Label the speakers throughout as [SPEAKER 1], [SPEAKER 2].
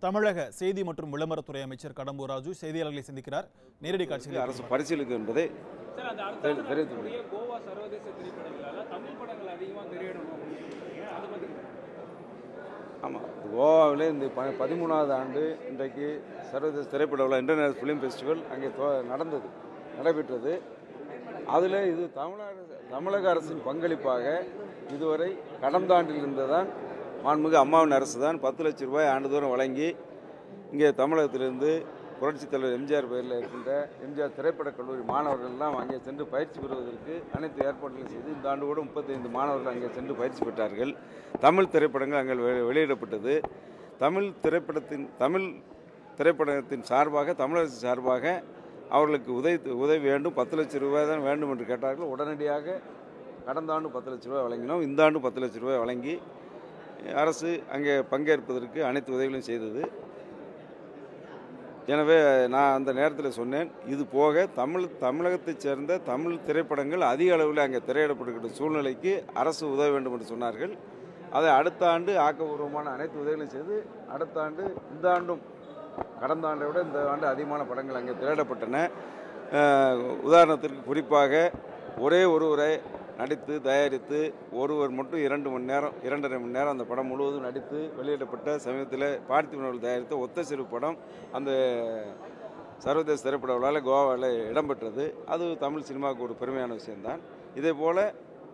[SPEAKER 1] தமிழக செய்தி மற்றும் விளம்பரத்துறை அமைச்சர் கடம்பூர் ராஜு செய்தியாளர்களை சந்திக்கிறார் நேரடி காட்சிகளை
[SPEAKER 2] அரசு பரிசீலிக்கும் என்பதை
[SPEAKER 3] சார் அந்த அடுத்த
[SPEAKER 2] தெரி-
[SPEAKER 3] ஆண்டு
[SPEAKER 2] தெரிவித்துக்
[SPEAKER 3] நடக்கக்கூடிய கோவா சர்வதேச திரைப்படங்களால தமிழ் படங்கள் அதிகமாக திரையிடணும் அப்படின்னு சொல்றீங்க. அதை பத்தி
[SPEAKER 2] ஆமாம் கோவாவில் இந்த ப பதிமூணாவது ஆண்டு இன்றைக்கு சர்வதேச திரைப்பட விழா இன்டர்நேஷனல் ஃபிலிம் ஃபெஸ்டிவல் அங்கே தொ- நடந்தது நடைபெற்றது அதில் இது தமிழக தமிழக அரசின் பங்களிப்பாக இதுவரை கடந்த ஆண்டில் இருந்துதான் மாண்புமிகு அம்மாவின் அரசு தான் பத்து லட்சம் ரூபாய் ஆண்டுதோறும் வழங்கி இங்கே தமிழகத்திலிருந்து புரட்சித் தலைவர் எம்ஜிஆர் பெயரில் இருக்கின்ற எம்ஜிஆர் திரைப்படக் கல்லூரி மாணவர்கள் எல்லாம் அங்கே சென்று பயிற்சி பெறுவதற்கு அனைத்து ஏற்பாடுகளும் செய்து இந்த ஆண்டு கூட முப்பத்தைந்து மாணவர்கள் அங்கே சென்று பயிற்சி பெற்றார்கள் தமிழ் திரைப்படங்கள் அங்கே வெ- வெளியிடப்பட்டது தமிழ் திரைப்படத்தின் தமிழ் திரைப்படத்தின் சார்பாக தமிழரசு சார்பாக அவர்களுக்கு உதவி உதவி வேண்டும் பத்து லட்சம் ரூபாய் தான் வேண்டும் என்று கேட்டார்கள் உடனடியாக கடந்த ஆண்டு பத்து லட்ச ரூபாய் வழங்கினோம் இந்த ஆண்டு பத்து லட்ச ரூபாய் வழங்கி அரசு அங்கே பங்கேற்பதற்கு அனைத்து உதவிகளையும் செய்தது எனவே நான் அந்த நேரத்தில் சொன்னேன் இது போக தமிழ் தமிழகத்தைச் சேர்ந்த தமிழ் திரைப்படங்கள் அதிக அளவில் அங்கே திரையிடப்படுகின்ற சூழ்நிலைக்கு அரசு உதவ வேண்டும் என்று சொன்னார்கள் அதை அடுத்த ஆண்டு ஆக்கப்பூர்வமான அனைத்து உதவிகளையும் செய்து அடுத்த ஆண்டு இந்த ஆண்டும் கடந்த ஆண்டை விட இந்த ஆண்டு அதிகமான படங்கள் அங்கே திரையிடப்பட்டன அஹ், உதாரணத்திற்கு குறிப்பாக ஒரே ஒருவரை நடித்து தயாரித்து ஒருவர் மட்டும் இரண்டு மணி நேரம் இரண்டரை மணி நேரம் அந்த படம் முழுவதும் நடித்து வெளியிடப்பட்ட சமயத்தில் பார்த்திபன் அவர்கள் தயாரித்த ஒத்த சிறு படம் அந்த சர்வதேச திரைப்பட விழாவில் கோவாவில் இடம்பெற்றது அது தமிழ் சினிமாவுக்கு ஒரு பெருமையான விஷயம்தான் இதே போல்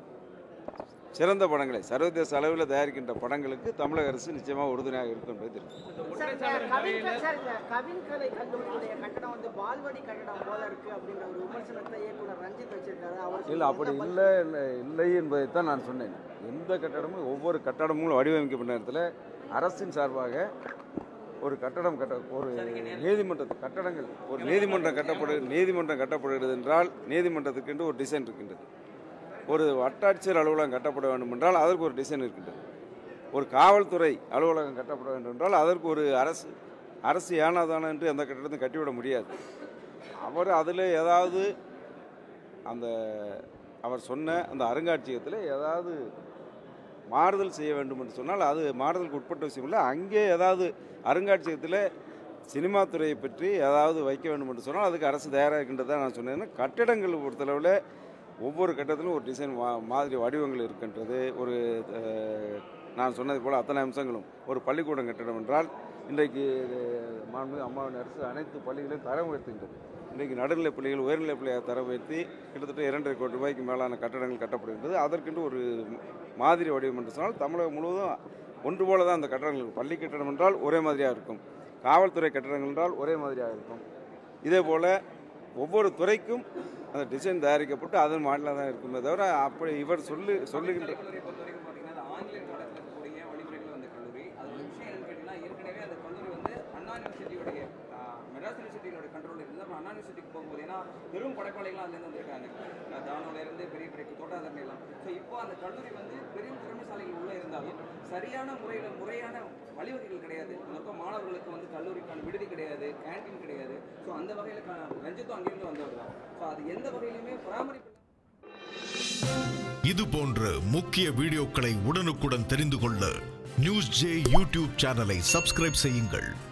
[SPEAKER 2] சிறந்த படங்களை சர்வதேச அளவில் தயாரிக்கின்ற படங்களுக்கு தமிழக அரசு நிச்சயமாக உறுதுணையாக இருக்கும் என்பது தெரியும்
[SPEAKER 4] சார், இந்த கவின் க- சார், இந்த கவின் கலை கல்லூரியுடைய கட்டடம் வந்து பால்வாடி கட்டடம் போல இருக்கு அப்படின்ற ஒரு விமர்சனத்தை இயக்குனர் ரஞ்சித் வச்சிருக்காரு அவருக்கு
[SPEAKER 2] இல்லை அப்படி
[SPEAKER 4] என்ன
[SPEAKER 2] இல்லை இல்லை இல்லை என்பதைத்தான் நான் சொன்னேன் எந்த கட்டடமும் ஒவ்வொரு கட்டடமும் வடிவமைக்கப்பட்ட நேரத்தில் அரசின் சார்பாக ஒரு கட்டடம் கட்ட ஒரு நீதிமன்ற கட்டடங்கள் ஒரு நீதிமன்றம் கட்டப்படு நீதிமன்றம் கட்டப்படுகிறது என்றால் நீதிமன்றத்துக்கென்று ஒரு டிசைன் இருக்கின்றது ஒரு வட்டாட்சியர் அலுவலகம் கட்டப்பட வேண்டும் என்றால் அதற்கு ஒரு டிசைன் இருக்கின்றது ஒரு காவல்துறை அலுவலகம் கட்டப்பட வேண்டும் என்றால் அதற்கு ஒரு அரசு அரசு ஏனாதானோ என்று எந்த கட்டடத்தையும் கட்டிவிட முடியாது அவர் அதில் ஏதாவது அந்த அவர் சொன்ன அந்த அருங்காட்சியகத்தில் ஏதாவது மாறுதல் செய்ய வேண்டும் என்று சொன்னால் அது மாறுதலுக்கு உட்பட்ட விஷயம் இல்லை அங்கே ஏதாவது அருங்காட்சியகத்தில் சினிமா துறையை பற்றி ஏதாவது வைக்க வேண்டும் என்று சொன்னால் அதுக்கு அரசு தயாராக இருக்கின்றதா நான் சொன்னேன் கட்டிடங்கள் பொறுத்தளவில் ஒவ்வொரு கட்டத்திலும் ஒரு டிசைன் மா மாதிரி வடிவங்கள் இருக்கின்றது ஒரு அஹ், நான் சொன்னது போல் அத்தனை அம்சங்களும் ஒரு பள்ளிக்கூடம் கட்டிடம் என்றால் இன்றைக்கு அஹ், மாண்புமிகு அம்மாவின் அரசு அனைத்து பள்ளிகளையும் தரம் உயர்த்துகின்றது இன்றைக்கு நடுநிலைப் பள்ளிகள் உயர்நிலைப் பள்ளியாக தரம் உயர்த்தி கிட்டத்தட்ட இரண்டரை கோடி ரூபாய்க்கு மேலான கட்டடங்கள் கட்டப்படுகின்றது அதற்கென்று ஒரு மாதிரி வடிவம் என்று சொன்னால் தமிழகம் முழுவதும் ஒன்று போல தான் அந்த கட்டடங்கள் இருக்கும். பள்ளி கட்டடம் என்றால் ஒரே மாதிரியாக இருக்கும் காவல்துறை கட்டடங்கள் என்றால் ஒரே மாதிரியாக இருக்கும் இதே போல் ஒவ்வொரு துறைக்கும் அந்த டிசைன் தயாரிக்கப்பட்டு அதன் மாடலாக தான் இருக்குமே தவிர அப்படி இவர் சொல்லு சொல்லுகின்ற
[SPEAKER 5] கல்லூரியை பொறுத்த வரைக்கும் பார்த்தீங்கன்னா அது ஆங்கிலேய காலத்தில் இருக்கக்கூடிய வழிமுறைகள் வந்த கல்லூரி அது ஒரு விஷயம் என்னன்னு கேட்டிங்கன்னா ஏற்கனவே அந்த கல்லூரி வந்து அண்ணா யூனிவர்சிட்டியோடைய ஆஹ், மெட்ராஸ் யூனிவர்சிட்டியோட கண்ட்ரோல் இருந்தது அப்புறம் அண்ணா யூனிவர்சிட்டிக்கு போகும்போது ஏன்னா பெரும் படைப்பாளிகள்லாம் அதுலேருந்து வந்திருக்காங்க ஆஹ், தானோலேருந்து பெரிய பெரிய தோட்டாதரணை எல்லாம் ஸோ இப்போ அந்த கல்லூரி வந்து பெரும் திறமைசாலிகள் உள்ளே இருந்தாலும் சரியான முறையில் முறையான வழிவகைகள் கிடையாது இந்த பக்கம் மாணவர்களுக்கு வந்து கல்லூரிக்கான விடுதி கிடையாது கேண்டீன் கிடையாது ஸோ அந்த வகையில் ரஞ்சித்தும் அங்கிருந்து வந்தவர் தான் ஸோ அது எந்த வகையிலுமே பராமரிப்பு
[SPEAKER 6] இது போன்ற முக்கிய வீடியோக்களை உடனுக்குடன் தெரிந்து கொள்ள நியூஸ் ஜே யூடியூப் சேனலை சப்ஸ்கிரைப் செய்யுங்கள்